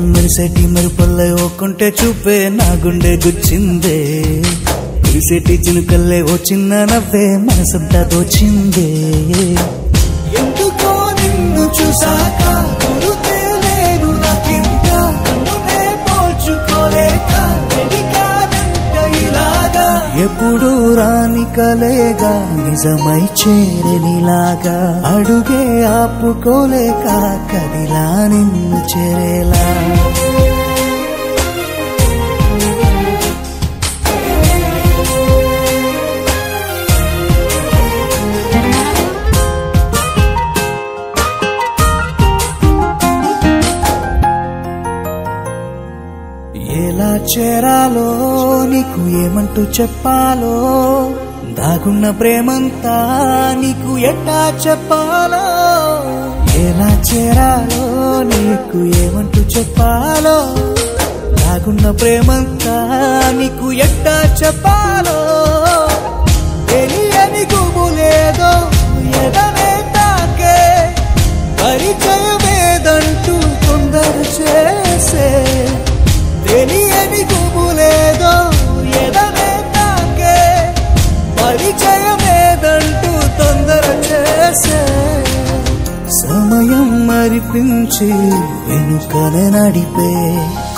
మెరిసెట్టి మెరుపల్లే ఓకుంటే చూపే నా గుండె గుచ్చిందే మెరిసెట్టి చినుకల్లే ఓ చిన్న నవ్వే మనసంతా దోచిందే ఎందుకో నిన్ను చూసాక గురుతే లేదు నాకింకా నన్నునే పోల్చుకోలేక వెలిగానంట ఇలాగా ఎప్పుడు రాని కలేగా నిజమై చేరనిలాగా అడుగే ఆపుకోలేక కదిలా నిన్ను చేరేలా ఎలా చేరాలో నీకు ఏమంటూ చెప్పాలో దాగున్న ప్రేమంతా నీకు ఎట్టా చెప్పాలో ఎలా చేరాలో నీకు ఏమంటూ చెప్పాలో దాగున్న ప్రేమంతా నీకు ఎట్టా చెప్పాలో తెలియని గుబులేదో ఎదనే తాకే పరిచయమేదంటూ తొందర చేసే తెలియని గుబులేదో ఎదనే తాకే పరిచయమేదంటూ తొందర చేసే సమయం మరిపించి వెనుకనే నడిపే